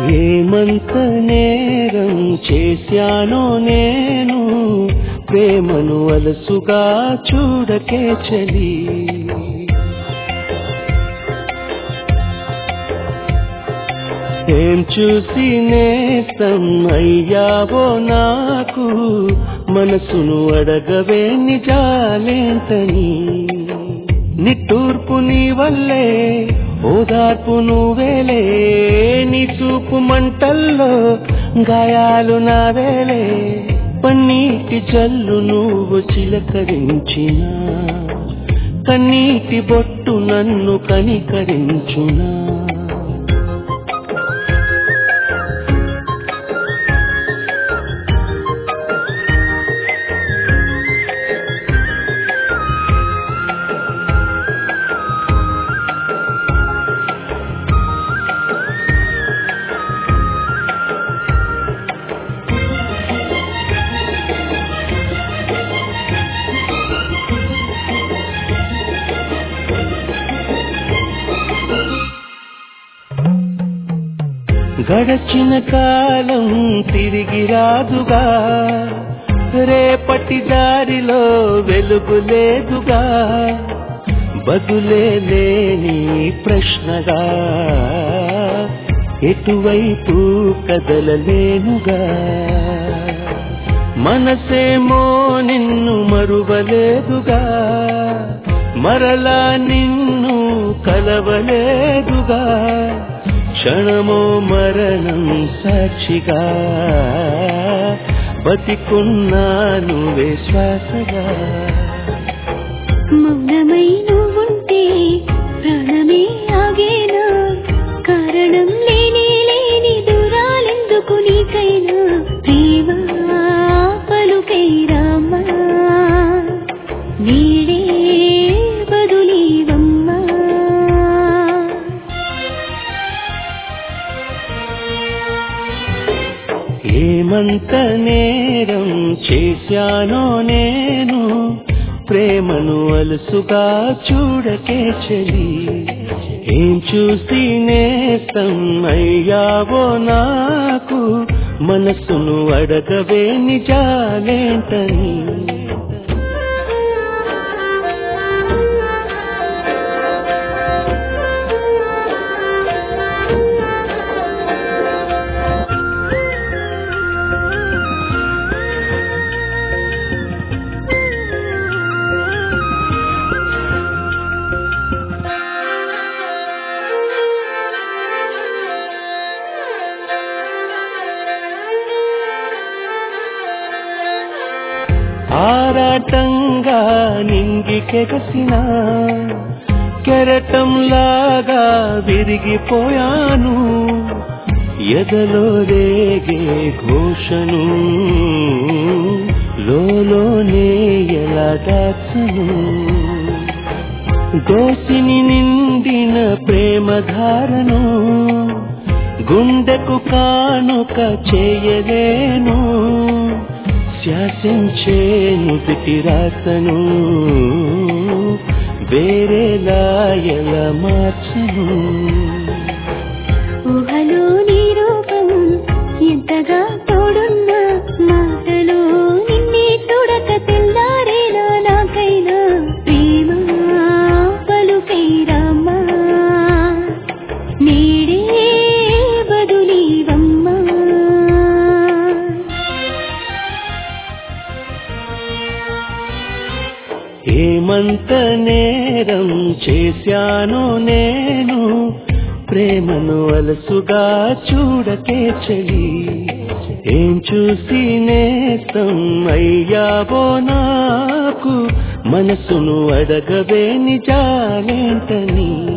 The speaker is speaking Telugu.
ఏమంత నేరం చేశానో నేను ప్రేమను అలసుగా చూడకే చలి ఏం చూసి నేస్తం అయ్యావో నాకు మనసును అడగవే నిజాలేంటని నిట్టూర్పు నీ వల్లే ఓదార్పు నువ్వేలే నీ చూపు మంటల్లో గాయాలు నావేలే పన్నీటి జల్లు నువ్వు చిలకరించినా కన్నీటి బొట్టు నన్ను కనికరించునా గడచిన కాలం తిరిగి రాదుగా రేపటి దారిలో వెలుగు లేదుగా బదులే లేని ప్రశ్నగా ఎటువైపు కదలలేనుగా మనసేమో నిన్ను మరువలేదుగా మరలా నిన్ను కలవలేదుగా క్షణమో మరణం సాక్షిగా బతికున్నాను శ్వాసగా మౌనమై నువ్వుంటే ప్రాణమే ఆగేనా కారణం లేని లేని దూరాలెందుకు నీకైనా ప్రేమ పలుకై రామ్మా నీడే బదులీవమ్మా ఏమంత నేరం చేశానో నేను ప్రేమను అలుసుగా చూడకే చలి ఏం చూసి నేస్తం అయ్యావో నాకు మనసును అడగవే నిజాలేంటని ఆరాటంగా నింగికెగసిన కెరటంలాగా విరిగిపోయాను ఎదలో రేగే ఘోషను లోలోనే ఎలా దాచను దోసిని నిండిన ప్రేమధారను గుండెకు కానుక చేయలేను శాసించేను రాతను వేరేలా ఎలా మార్చను ఊహలో నీ రూపం ఎంతగా తోడున్నా మాటలో నిన్నే చూడక తెల్లారేనా నాకైనా ప్రేమ పలుకై రామ్మా నీడే బదులీవమ్మా ఏమంత నేరం చేశానో నేను ప్రేమను అలసుగా చూడకే చలి ఏం చూసి నేస్తం అయ్యావో నాకు మనసును అడగవే నిజాలేంటని